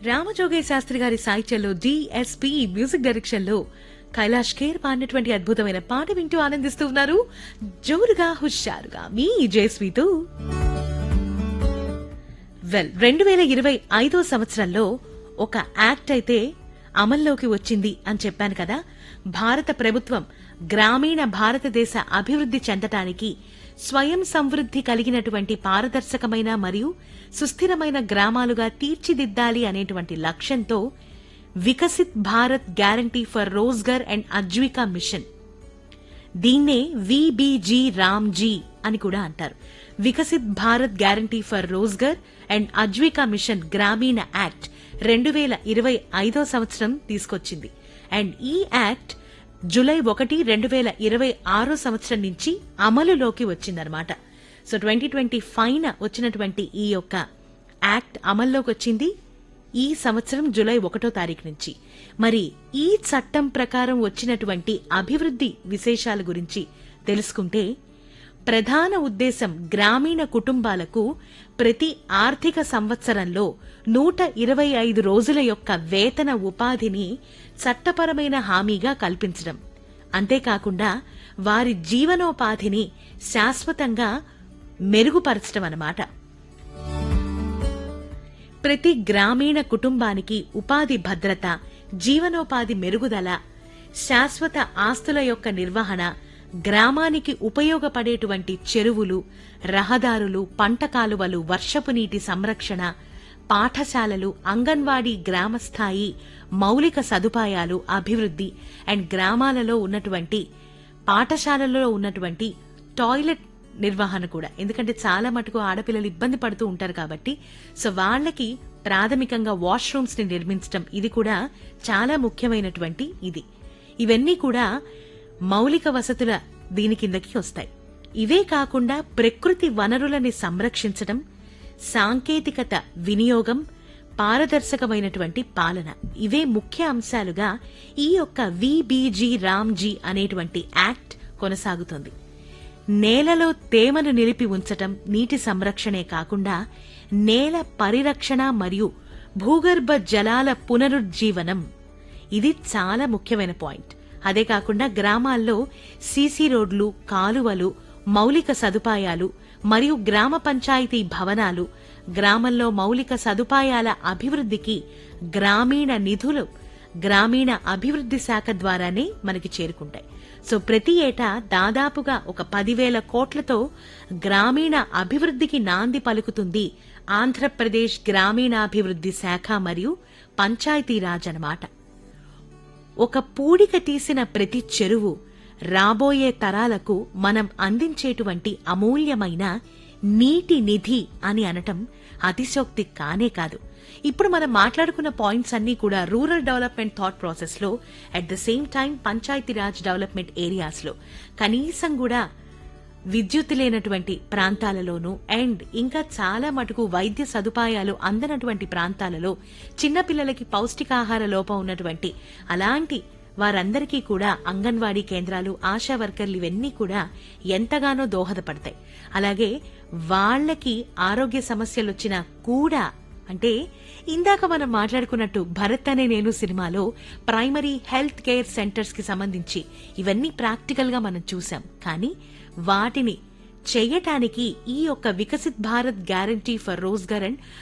రామజోగయ్య శాస్త్రి గారి సాహిత్యంలో DSP music direction లో కైలాష్ ఖేర్ పాడినటువంటి అద్భుతమైన పాట వింటూ ఆనందిస్తూ ఉన్నారు జోరుగా హుషారుగా మీ జయస్వీతో వెల్ రెండు వేల ఇరవై ఐదో సంవత్సరంలో ఒక యాక్ట్ అయితే అమల్లోకి వచ్చింది అని చెప్పాను కదా భారత ప్రభుత్వం గ్రామీణ భారతదేశ అభివృద్ధి చెందటానికి స్వయం సమృద్ధి కలిగినటువంటి పారదర్శకమైన మరియు సుస్థిరమైన గ్రామాలుగా తీర్చిదిద్దాలి అనేటువంటి లక్ష్యంతో Viksit Bharat guarantee for Rozgar and Ajeevika mission దీన్నే విబిజి రామ్జీ అని కూడా అంటారు Viksit Bharat guarantee for Rozgar and Ajeevika mission Gramin act రెండు వేల ఇరవై ఐదో సంవత్సరం తీసుకొచ్చింది అండ్ ఈ యాక్ట్ జులై ఒకటి రెండు వేల ఇరవై ఆరో సంవత్సరం నుంచి అమలులోకి వచ్చిందనమాట సో ట్వంటీ ట్వంటీ ఫైవ్ వచ్చినటువంటి ఈ యొక్క యాక్ట్ అమల్లోకి వచ్చింది ఈ సంవత్సరం జులై ఒకటో తారీఖు నుంచి మరి ఈ చట్టం ప్రకారం వచ్చినటువంటి అభివృద్ధి విశేషాల గురించి తెలుసుకుంటే ప్రధాన ఉద్దేశం గ్రామీణ కుటుంబాలకు ప్రతి ఆర్థిక సంవత్సరంలో నూట ఇరవై ఐదు రోజుల యొక్క వేతన ఉపాధిని చట్టపరమైన హామీగా కల్పించడం అంతేకాకుండా వారి జీవనోపాధిని శాశ్వతంగా మెరుగుపరచడం అన్నమాట ప్రతి గ్రామీణ కుటుంబానికి ఉపాధి భద్రత జీవనోపాధి మెరుగుదల శాశ్వత ఆస్తుల యొక్క నిర్వహణ గ్రామానికి ఉపయోగపడేటువంటి చెరువులు రహదారులు పంట కాలువలు వర్షపు నీటి సంరక్షణ పాఠశాలలు అంగన్వాడీ గ్రామస్థాయి మౌలిక సదుపాయాలు అభివృద్ధి అండ్ గ్రామాలలో ఉన్నటువంటి పాఠశాలల్లో ఉన్నటువంటి టాయిలెట్ నిర్వహణ కూడా ఎందుకంటే చాలా మటుకు ఆడపిల్లలు ఇబ్బంది పడుతూ ఉంటారు కాబట్టి సో వాళ్ళకి ప్రాథమికంగా వాష్రూమ్స్ ని నిర్మించడం ఇది కూడా చాలా ముఖ్యమైనటువంటి ఇది ఇవన్నీ కూడా మౌలిక వసతుల దీని కిందకి వస్తాయి ఇవే కాకుండా ప్రకృతి వనరులని సంరక్షించడం సాంకేతికత వినియోగం పారదర్శకమైనటువంటి పాలన ఇవే ముఖ్య అంశాలుగా ఈ యొక్క విబిజి రామ్జీ అనేటువంటి యాక్ట్ కొనసాగుతుంది నేలలో తేమను నిలిపి ఉంచటం నీటి సంరక్షణే కాకుండా నేల పరిరక్షణ మరియు భూగర్భ జలాల పునరుజ్జీవనం ఇది చాలా ముఖ్యమైన పాయింట్ అదే కాకుండా గ్రామాల్లో సీసీ రోడ్లు కాలువలు మౌలిక సదుపాయాలు మరియు గ్రామ పంచాయతీ భవనాలు గ్రామంలో మౌలిక సదుపాయాల అభివృద్ధికి గ్రామీణ నిధులు గ్రామీణ అభివృద్ధి శాఖ ద్వారానే మనకి చేరుకుంటాయి సో ప్రతి ఏటా దాదాపుగా ఒక పదివేల కోట్లతో గ్రామీణ అభివృద్ధికి నాంది పలుకుతుంది ఆంధ్రప్రదేశ్ గ్రామీణాభివృద్ధి శాఖ మరియు పంచాయతీరాజ్ అన్నమాట ఒక పూడిక తీసిన ప్రతి చెరువు రాబోయే తరాలకు మనం అందించేటువంటి అమూల్యమైన నీటి నిధి అని అనటం అతిశోక్తి కానే కాదు ఇప్పుడు మనం మాట్లాడుకున్న పాయింట్స్ అన్ని కూడా రూరల్ డెవలప్మెంట్ థాట్ ప్రాసెస్ లో at the same time Panchayati Raj development areas లో కనీసం కూడా విద్యుత్ లేనటువంటి ప్రాంతాలలోనూ అండ్ ఇంకా చాలా మటుకు వైద్య సదుపాయాలు అందనటువంటి ప్రాంతాలలో చిన్నపిల్లలకి పౌష్టికాహార లోపం ఉన్నటువంటి అలాంటి వారందరికీ కూడా అంగన్వాడీ కేంద్రాలు ఆశా వర్కర్లు ఇవన్నీ కూడా ఎంతగానో దోహదపడతాయి అలాగే వాళ్ళకి ఆరోగ్య సమస్యలు వచ్చినా కూడా అంటే ఇందాక మనం మాట్లాడుకున్నట్టు భరత్ అనే నేను సినిమాలో ప్రైమరీ హెల్త్ కేర్ సెంటర్స్ కి సంబంధించి ఇవన్నీ ప్రాక్టికల్ గా మనం చూసాం కానీ వాటిని చేయటానికి ఈ యొక్క Viksit Bharat guarantee for Rozgar and